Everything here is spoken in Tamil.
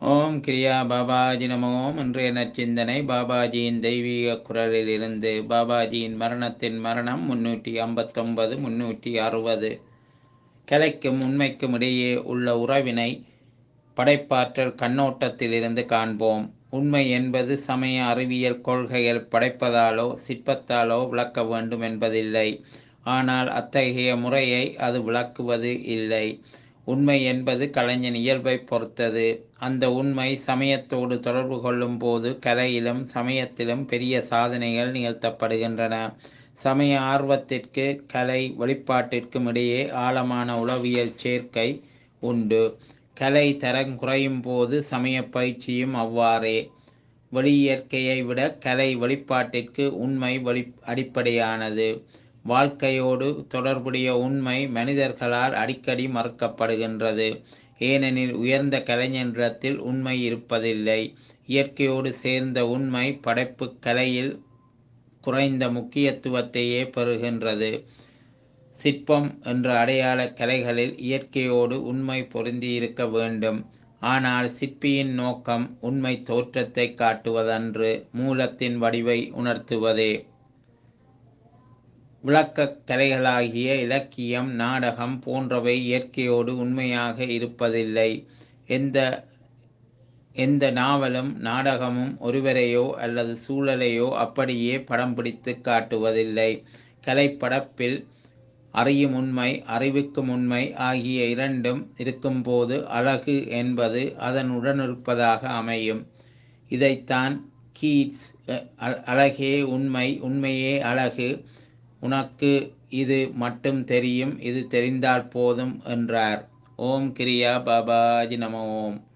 ஓம் கிரியா பாபாஜி நம ஓம் இன்றைய நற்சிந்தனை பாபாஜியின் தெய்வீக குரலிலிருந்து பாபாஜியின் மரணத்தின் மரணம் முன்னூற்றி ஐம்பத்தொன்பது முன்னூற்றி அறுபது கலைக்கும் உண்மைக்கும் இடையே உள்ள உறவினை படைப்பாற்றல் கண்ணோட்டத்திலிருந்து காண்போம் உண்மை என்பது சமய அறிவியல் கொள்கைகள் படைப்பதாலோ சிற்பத்தாலோ விளக்க வேண்டும் என்பதில்லை ஆனால் அத்தகைய முறையை அது விளக்குவது இல்லை உண்மை என்பது கலைஞன் இயல்பை பொறுத்தது அந்த உண்மை சமயத்தோடு தொடர்பு கொள்ளும் போது கலையிலும் சமயத்திலும் பெரிய சாதனைகள் நிகழ்த்தப்படுகின்றன சமய ஆர்வத்திற்கு கலை வெளிப்பாட்டிற்கும் இடையே ஆழமான உளவியல் சேர்க்கை உண்டு கலை தரம் குறையும் போது சமய பயிற்சியும் அவ்வாறே வெளியியற்கையை விட கலை வெளிப்பாட்டிற்கு உண்மை வெளி அடிப்படையானது வாழ்க்கையோடு தொடர்புடைய உண்மை மனிதர்களால் அடிக்கடி மறுக்கப்படுகின்றது ஏனெனில் உயர்ந்த கலைஞன்றத்தில் உண்மை இருப்பதில்லை இயற்கையோடு சேர்ந்த உண்மை படைப்பு கலையில் குறைந்த முக்கியத்துவத்தையே பெறுகின்றது சிற்பம் என்ற அடையாள கலைகளில் இயற்கையோடு உண்மை பொருந்தியிருக்க வேண்டும் ஆனால் சிற்பியின் நோக்கம் உண்மை தோற்றத்தை காட்டுவதன்று மூலத்தின் வடிவை உணர்த்துவதே விளக்கக் கலைகளாகிய இலக்கியம் நாடகம் போன்றவை இயற்கையோடு உண்மையாக இருப்பதில்லை எந்த எந்த நாவலும் நாடகமும் ஒருவரையோ அல்லது சூழலையோ அப்படியே படம் பிடித்து காட்டுவதில்லை கலைப்படப்பில் அறியும் உண்மை அறிவுக்கும் உண்மை ஆகிய இரண்டும் இருக்கும்போது அழகு என்பது அதன் உடனிருப்பதாக அமையும் இதைத்தான் கீட்ஸ் அழகே உண்மை உண்மையே அழகு உனக்கு இது மட்டும் தெரியும் இது தெரிந்தால் போதும் என்றார் ஓம் கிரியா பாபாஜி நம ஓம்